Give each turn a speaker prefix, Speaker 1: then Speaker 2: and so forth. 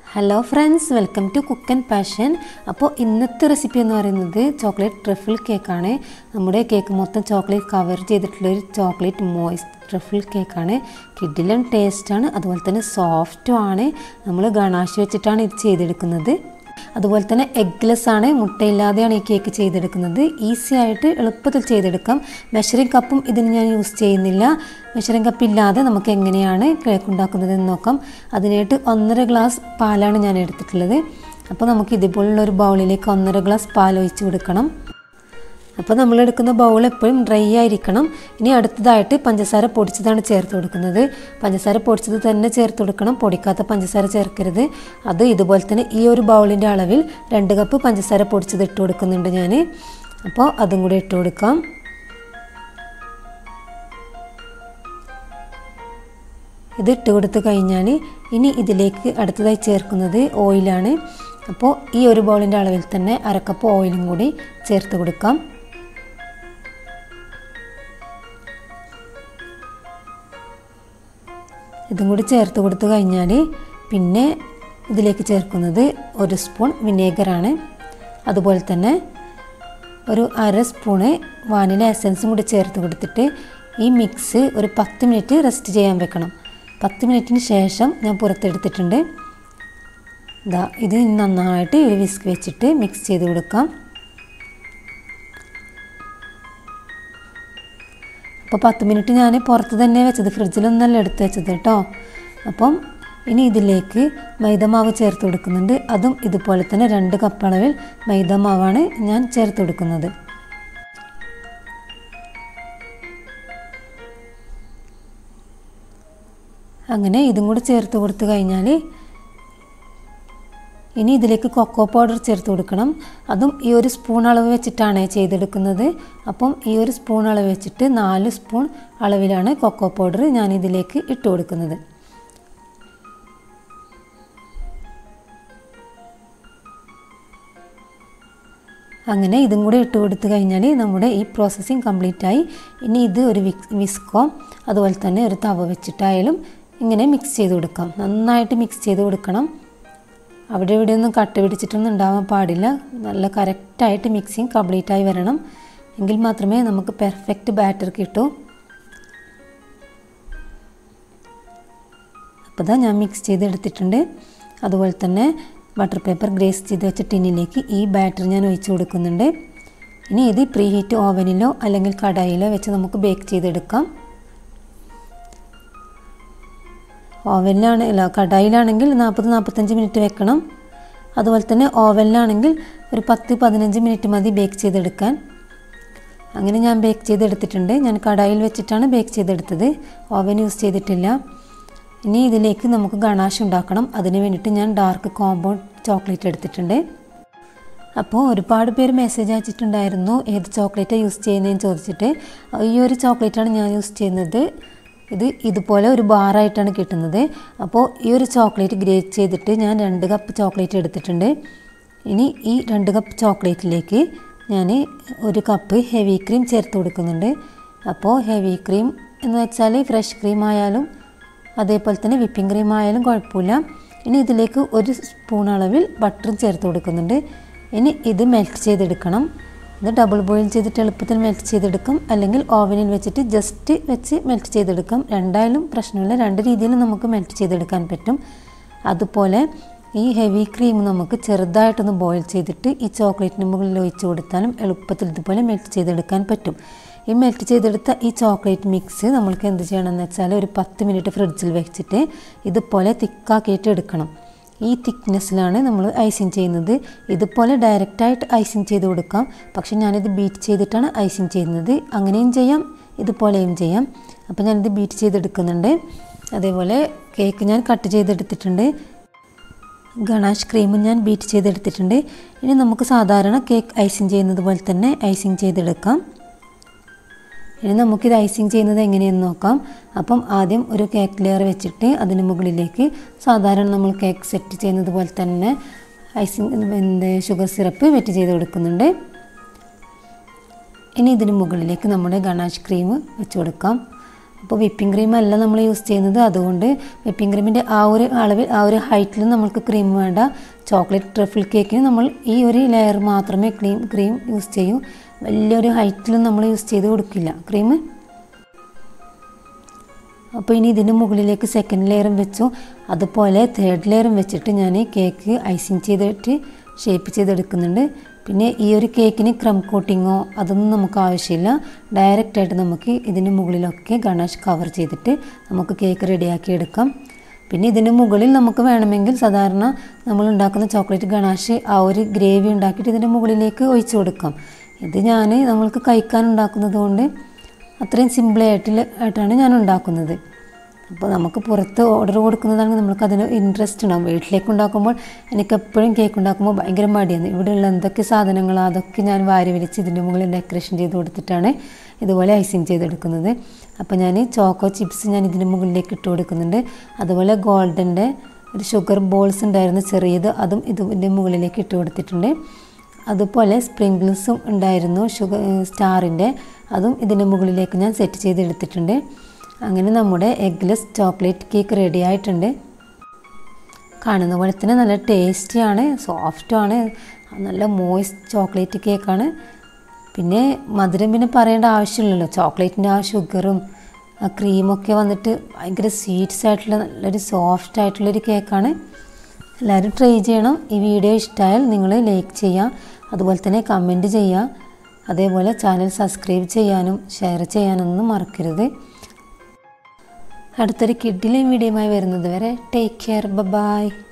Speaker 1: hello friends welcome to cook and passion അപ്പോൾ ഇന്നത്തെ recipe എന്ന് പറയുന്നത് ചോക്ലേറ്റ് ട്രഫിൾ കേക്കാണ് നമ്മുടെ കേക്ക് മൊത്തം ചോക്ലേറ്റ് കവർ ചെയ്തിട്ടുള്ള ഒരു ചോക്ലേറ്റ് മോയിസ്റ്റ് ട്രഫിൾ കേക്കാണ് കിഡിലൻ ടേസ്റ്റാണ് അതുപോലെ തന്നെ സോഫ്റ്റും ആണ് നമ്മൾ ഗണാശ് വെച്ചിട്ടാണ് ഇത് ചെയ്തെടുക്കുന്നത് അതുപോലെ തന്നെ എഗ്ലെസ് ആണ് മുട്ടയില്ലാതെയാണ് ഈ കേക്ക് ചെയ്തെടുക്കുന്നത് ഈസി ആയിട്ട് എളുപ്പത്തിൽ ചെയ്തെടുക്കാം മെഷറിംഗ് കപ്പും ഇതിന് ഞാൻ യൂസ് ചെയ്യുന്നില്ല മെഷറിംഗ് കപ്പ് ഇല്ലാതെ നമുക്ക് എങ്ങനെയാണ് കേക്ക് ഉണ്ടാക്കുന്നതെന്ന് നോക്കാം അതിനായിട്ട് ഒന്നര ഗ്ലാസ് പാലാണ് ഞാൻ എടുത്തിട്ടുള്ളത് അപ്പോൾ നമുക്ക് ഇതുപോലുള്ള ഒരു ബൗളിലേക്ക് ഒന്നര ഗ്ലാസ് പാൽ ഒഴിച്ച് കൊടുക്കണം അപ്പോൾ നമ്മൾ എടുക്കുന്ന ബൗൾ എപ്പോഴും ഡ്രൈ ആയിരിക്കണം ഇനി അടുത്തതായിട്ട് പഞ്ചസാര പൊടിച്ചതാണ് ചേർത്ത് കൊടുക്കുന്നത് പഞ്ചസാര പൊടിച്ചത് തന്നെ ചേർത്ത് കൊടുക്കണം പൊടിക്കാത്ത പഞ്ചസാര ചേർക്കരുത് അത് ഇതുപോലെ തന്നെ ഈ ഒരു ബൗളിൻ്റെ അളവിൽ രണ്ട് കപ്പ് പഞ്ചസാര പൊടിച്ചത് ഇട്ട് കൊടുക്കുന്നുണ്ട് ഞാൻ അപ്പോൾ അതും കൂടി ഇട്ട് കൊടുക്കാം ഇത് ഇട്ട് കൊടുത്ത് കഴിഞ്ഞാൽ ഇനി ഇതിലേക്ക് അടുത്തതായി ചേർക്കുന്നത് ഓയിലാണ് അപ്പോൾ ഈ ഒരു ബൗളിൻ്റെ അളവിൽ തന്നെ അരക്കപ്പ് ഓയിലും കൂടി ചേർത്ത് കൊടുക്കാം ഇതും കൂടി ചേർത്ത് കൊടുത്തു കഴിഞ്ഞാൽ പിന്നെ ഇതിലേക്ക് ചേർക്കുന്നത് ഒരു സ്പൂൺ വിനേഗറാണ് അതുപോലെ തന്നെ ഒരു അര സ്പൂണ് വാനില എസൻസും കൂടി ചേർത്ത് കൊടുത്തിട്ട് ഈ മിക്സ് ഒരു പത്ത് മിനിറ്റ് റെസ്റ്റ് ചെയ്യാൻ വെക്കണം പത്ത് മിനിറ്റിന് ശേഷം ഞാൻ പുറത്തെടുത്തിട്ടുണ്ട് ഇതാ ഇത് നന്നായിട്ട് ഒരു വിസ്ക് വെച്ചിട്ട് മിക്സ് ചെയ്ത് കൊടുക്കാം അപ്പോൾ പത്ത് മിനിറ്റ് ഞാൻ പുറത്ത് തന്നെ വെച്ചത് ഫ്രിഡ്ജിലൊന്നല്ല എടുത്ത് വെച്ചത് കേട്ടോ അപ്പം ഇനി ഇതിലേക്ക് മൈദമാവ് ചേർത്ത് കൊടുക്കുന്നുണ്ട് അതും ഇതുപോലെ തന്നെ രണ്ട് കപ്പ് അളവിൽ മൈദമാവാണ് ഞാൻ ചേർത്ത് കൊടുക്കുന്നത് അങ്ങനെ ഇതും കൂടി ചേർത്ത് കൊടുത്തു കഴിഞ്ഞാൽ ഇനി ഇതിലേക്ക് കൊക്കോ പൗഡർ ചേർത്ത് കൊടുക്കണം അതും ഈ ഒരു സ്പൂൺ അളവ് വെച്ചിട്ടാണ് ചെയ്തെടുക്കുന്നത് അപ്പം ഈ ഒരു സ്പൂൺ അളവ് വെച്ചിട്ട് നാല് സ്പൂൺ അളവിലാണ് കൊക്കോ പൗഡർ ഞാൻ ഇതിലേക്ക് ഇട്ട് കൊടുക്കുന്നത് അങ്ങനെ ഇതും കൂടെ ഇട്ട് കൊടുത്തു കഴിഞ്ഞാൽ നമ്മുടെ ഈ പ്രോസസ്സിങ് കംപ്ലീറ്റ് ആയി ഇനി ഇത് ഒരു വിസ്കോ അതുപോലെ തന്നെ ഒരു തവ വെച്ചിട്ടായാലും ഇങ്ങനെ മിക്സ് ചെയ്ത് കൊടുക്കാം നന്നായിട്ട് മിക്സ് ചെയ്ത് കൊടുക്കണം അവിടെ ഇവിടെ ഒന്നും കട്ട പിടിച്ചിട്ടൊന്നും ഉണ്ടാവാൻ പാടില്ല നല്ല കറക്റ്റായിട്ട് മിക്സിങ് കംപ്ലീറ്റ് ആയി വരണം എങ്കിൽ മാത്രമേ നമുക്ക് പെർഫെക്റ്റ് ബാറ്റർ കിട്ടൂ അപ്പോൾ ഇതാ ഞാൻ മിക്സ് ചെയ്തെടുത്തിട്ടുണ്ട് അതുപോലെ തന്നെ ബട്ടർ പേപ്പർ ഗ്രേസ് ചെയ്ത് വെച്ച ടിന്നിലേക്ക് ഈ ബാറ്റർ ഞാൻ ഒഴിച്ച് കൊടുക്കുന്നുണ്ട് ഇനി ഇത് പ്രീ ഹീറ്റ് ഓവനിലോ അല്ലെങ്കിൽ കടായിലോ വെച്ച് നമുക്ക് ബേക്ക് ചെയ്തെടുക്കാം ഓവനിലാണ് അല്ല കടായിലാണെങ്കിൽ നാൽപ്പത് നാൽപ്പത്തഞ്ച് മിനിറ്റ് വെക്കണം അതുപോലെ തന്നെ ഓവനിലാണെങ്കിൽ ഒരു പത്ത് പതിനഞ്ച് മിനിറ്റ് മതി ബേക്ക് ചെയ്തെടുക്കാൻ അങ്ങനെ ഞാൻ ബേക്ക് ചെയ്തെടുത്തിട്ടുണ്ട് ഞാൻ കടായിൽ വെച്ചിട്ടാണ് ബേക്ക് ചെയ്തെടുത്തത് ഓവൻ യൂസ് ചെയ്തിട്ടില്ല ഇനി ഇതിലേക്ക് നമുക്ക് ഗണാഷ് ഉണ്ടാക്കണം അതിന് വേണ്ടിയിട്ട് ഞാൻ ഡാർക്ക് കോമ്പൗണ്ട് ചോക്ലേറ്റ് എടുത്തിട്ടുണ്ട് അപ്പോൾ ഒരുപാട് പേര് മെസ്സേജ് അയച്ചിട്ടുണ്ടായിരുന്നു ഏത് ചോക്ലേറ്റാണ് യൂസ് ചെയ്യുന്നതെന്ന് ചോദിച്ചിട്ട് ഈ ഒരു ചോക്ലേറ്റാണ് ഞാൻ യൂസ് ചെയ്യുന്നത് ഇത് ഇതുപോലെ ഒരു ബാറായിട്ടാണ് കിട്ടുന്നത് അപ്പോൾ ഈ ഒരു ചോക്ലേറ്റ് ഗ്രേറ്റ് ചെയ്തിട്ട് ഞാൻ രണ്ട് കപ്പ് ചോക്ലേറ്റ് എടുത്തിട്ടുണ്ട് ഇനി ഈ രണ്ട് കപ്പ് ചോക്ലേറ്റിലേക്ക് ഞാൻ ഒരു കപ്പ് ഹെവി ക്രീം ചേർത്ത് കൊടുക്കുന്നുണ്ട് അപ്പോൾ ഹെവി ക്രീം എന്ന് വെച്ചാൽ ഫ്രഷ് ക്രീം ആയാലും അതേപോലെ തന്നെ വിപ്പിംഗ് ക്രീം ആയാലും കുഴപ്പമില്ല ഇനി ഇതിലേക്ക് ഒരു സ്പൂൺ അളവിൽ ബട്ടറും ചേർത്ത് കൊടുക്കുന്നുണ്ട് ഇനി ഇത് മെൽറ്റ് ചെയ്തെടുക്കണം ഇത് ഡബിൾ ബോയിൽ ചെയ്തിട്ട് എളുപ്പത്തിൽ മെൽറ്റ് ചെയ്തെടുക്കും അല്ലെങ്കിൽ ഓവനിൽ വെച്ചിട്ട് ജസ്റ്റ് വെച്ച് മെൽറ്റ് ചെയ്തെടുക്കാം രണ്ടായാലും പ്രശ്നമില്ല രണ്ട് രീതിയിലും നമുക്ക് മെൽറ്റ് ചെയ്തെടുക്കാൻ പറ്റും അതുപോലെ ഈ ഹെവി ക്രീം നമുക്ക് ചെറുതായിട്ടൊന്ന് ബോയിൽ ചെയ്തിട്ട് ഈ ചോക്ലേറ്റിന് മുകളിൽ ഒഴിച്ച് കൊടുത്താലും എളുപ്പത്തിൽ ഇതുപോലെ മെൽറ്റ് ചെയ്തെടുക്കാൻ പറ്റും ഈ മെൽറ്റ് ചെയ്തെടുത്ത ഈ ചോക്ലേറ്റ് മിക്സ് നമ്മൾക്ക് എന്ത് ചെയ്യണമെന്ന് വെച്ചാൽ ഒരു പത്ത് മിനിറ്റ് ഫ്രിഡ്ജിൽ വെച്ചിട്ട് ഇതുപോലെ തിക്കാക്കിയിട്ട് എടുക്കണം ഈ തിക്നെസ്സിലാണ് നമ്മൾ ഐസിങ് ചെയ്യുന്നത് ഇതുപോലെ ഡയറക്റ്റായിട്ട് ഐസിങ് ചെയ്ത് കൊടുക്കാം പക്ഷെ ഞാനിത് ബീറ്റ് ചെയ്തിട്ടാണ് ഐസിങ് ചെയ്യുന്നത് അങ്ങനെയും ചെയ്യാം ഇതുപോലെയും ചെയ്യാം അപ്പോൾ ഞാനിത് ബീറ്റ് ചെയ്തെടുക്കുന്നുണ്ട് അതേപോലെ കേക്ക് ഞാൻ കട്ട് ചെയ്തെടുത്തിട്ടുണ്ട് ഗണാഷ് ക്രീമും ഞാൻ ബീറ്റ് ചെയ്തെടുത്തിട്ടുണ്ട് ഇനി നമുക്ക് സാധാരണ കേക്ക് ഐസിങ് ചെയ്യുന്നത് പോലെ തന്നെ ഐസിങ് ചെയ്തെടുക്കാം ഇനി നമുക്കിത് ഐസിങ് ചെയ്യുന്നത് എങ്ങനെയെന്ന് നോക്കാം അപ്പം ആദ്യം ഒരു കേക്ക് ലെയർ വെച്ചിട്ട് അതിന് മുകളിലേക്ക് സാധാരണ നമ്മൾ കേക്ക് സെറ്റ് ചെയ്യുന്നത് പോലെ തന്നെ ഐസിങ് എന്ത് ഷുഗർ സിറപ്പ് വെറ്റ് ചെയ്ത് കൊടുക്കുന്നുണ്ട് ഇനി ഇതിന് മുകളിലേക്ക് നമ്മുടെ ഗണാഷ് ക്രീം വെച്ച് കൊടുക്കാം അപ്പോൾ വിപ്പിംഗ് ക്രീം അല്ല നമ്മൾ യൂസ് ചെയ്യുന്നത് അതുകൊണ്ട് വിപ്പിംഗ് ക്രീമിൻ്റെ ആ ഒരു അളവിൽ ആ ഒരു ഹൈറ്റിൽ നമ്മൾക്ക് ക്രീം വേണ്ട ചോക്ലേറ്റ് ട്രഫിൾ കേക്കിന് നമ്മൾ ഈ ഒരു ലെയർ മാത്രമേ ക്രീം ക്രീം യൂസ് ചെയ്യൂ വലിയൊരു ഹൈറ്റിലും നമ്മൾ യൂസ് ചെയ്ത് കൊടുക്കില്ല ക്രീം അപ്പോൾ ഇനി ഇതിന് മുകളിലേക്ക് സെക്കൻഡ് ലെയറും വെച്ചു അതുപോലെ തേർഡ് ലെയറും വെച്ചിട്ട് ഞാൻ കേക്ക് ഐസിങ് ചെയ്തിട്ട് ഷേപ്പ് ചെയ്തെടുക്കുന്നുണ്ട് പിന്നെ ഈ ഒരു കേക്കിന് ക്രം കോട്ടിങ്ങോ അതൊന്നും നമുക്ക് ആവശ്യമില്ല ഡയറക്റ്റായിട്ട് നമുക്ക് ഇതിന് മുകളിലൊക്കെ ഗണേഷ് കവർ ചെയ്തിട്ട് നമുക്ക് കേക്ക് റെഡിയാക്കി എടുക്കാം പിന്നെ ഇതിന് മുകളിൽ നമുക്ക് വേണമെങ്കിൽ സാധാരണ നമ്മൾ ഉണ്ടാക്കുന്ന ചോക്ലേറ്റ് ഗണാഷ് ആ ഒരു ഗ്രേവി ഉണ്ടാക്കിയിട്ട് ഇതിൻ്റെ മുകളിലേക്ക് ഒഴിച്ചു കൊടുക്കാം ഇത് ഞാൻ നമ്മൾക്ക് കഴിക്കാൻ ഉണ്ടാക്കുന്നത് കൊണ്ട് അത്രയും സിമ്പിളായിട്ട് ആയിട്ടാണ് ഞാൻ ഉണ്ടാക്കുന്നത് അപ്പോൾ നമുക്ക് പുറത്ത് ഓർഡർ കൊടുക്കുന്നതാണെങ്കിൽ നമുക്ക് അതിന് ഇൻട്രസ്റ്റ് ഉണ്ടാകും വീട്ടിലേക്ക് ഉണ്ടാക്കുമ്പോൾ എനിക്ക് എപ്പോഴും കേക്ക് ഉണ്ടാക്കുമ്പോൾ ഭയങ്കര മടിയാണ് ഇവിടെയുള്ള എന്തൊക്കെ സാധനങ്ങളോ അതൊക്കെ ഞാൻ വാരി വലിച്ച് ഇതിൻ്റെ മുകളിൽ ഡെക്കറേഷൻ ചെയ്ത് കൊടുത്തിട്ടാണ് ഇതുപോലെ ഐസിങ് ചെയ്തെടുക്കുന്നത് അപ്പോൾ ഞാൻ ചോക്കോ ചിപ്സ് ഞാൻ ഇതിന് മുകളിലേക്ക് ഇട്ട് കൊടുക്കുന്നുണ്ട് അതുപോലെ ഗോൾഡൻ്റെ ഒരു ഷുഗർ ബോൾസ് ഉണ്ടായിരുന്നു ചെറിയത് അതും ഇതിൻ്റെ മുകളിലേക്ക് ഇട്ട് കൊടുത്തിട്ടുണ്ട് അതുപോലെ സ്പ്രിങ്കിൾസും ഉണ്ടായിരുന്നു ഷുഗർ സ്റ്റാറിൻ്റെ അതും ഇതിൻ്റെ മുകളിലേക്ക് ഞാൻ സെറ്റ് ചെയ്തെടുത്തിട്ടുണ്ട് അങ്ങനെ നമ്മുടെ എഗ്ലെസ് ചോക്ലേറ്റ് കേക്ക് റെഡി ആയിട്ടുണ്ട് കാണുന്ന പോലെ തന്നെ നല്ല ടേസ്റ്റിയാണ് സോഫ്റ്റുമാണ് നല്ല മോയിസ്റ്റ് ചോക്ലേറ്റ് കേക്കാണ് പിന്നെ മധുരം പിന്നെ പറയേണ്ട ആവശ്യമില്ലല്ലോ ചോക്ലേറ്റിൻ്റെ ആ ഷുഗറും ആ ക്രീമൊക്കെ വന്നിട്ട് ഭയങ്കര സ്വീറ്റ്സ് ആയിട്ടുള്ള നല്ലൊരു സോഫ്റ്റ് ആയിട്ടുള്ളൊരു കേക്കാണ് എല്ലാവരും ട്രൈ ചെയ്യണം ഈ വീഡിയോ ഇഷ്ടമായാൽ നിങ്ങൾ ലൈക്ക് ചെയ്യുക അതുപോലെ തന്നെ കമൻറ്റ് ചെയ്യുക അതേപോലെ ചാനൽ സബ്സ്ക്രൈബ് ചെയ്യാനും ഷെയർ ചെയ്യാനൊന്നും മറക്കരുത് അടുത്തൊരു കിഡിലെ വീഡിയോയുമായി വരുന്നത് വരെ ടേക്ക് കെയർ ബൈ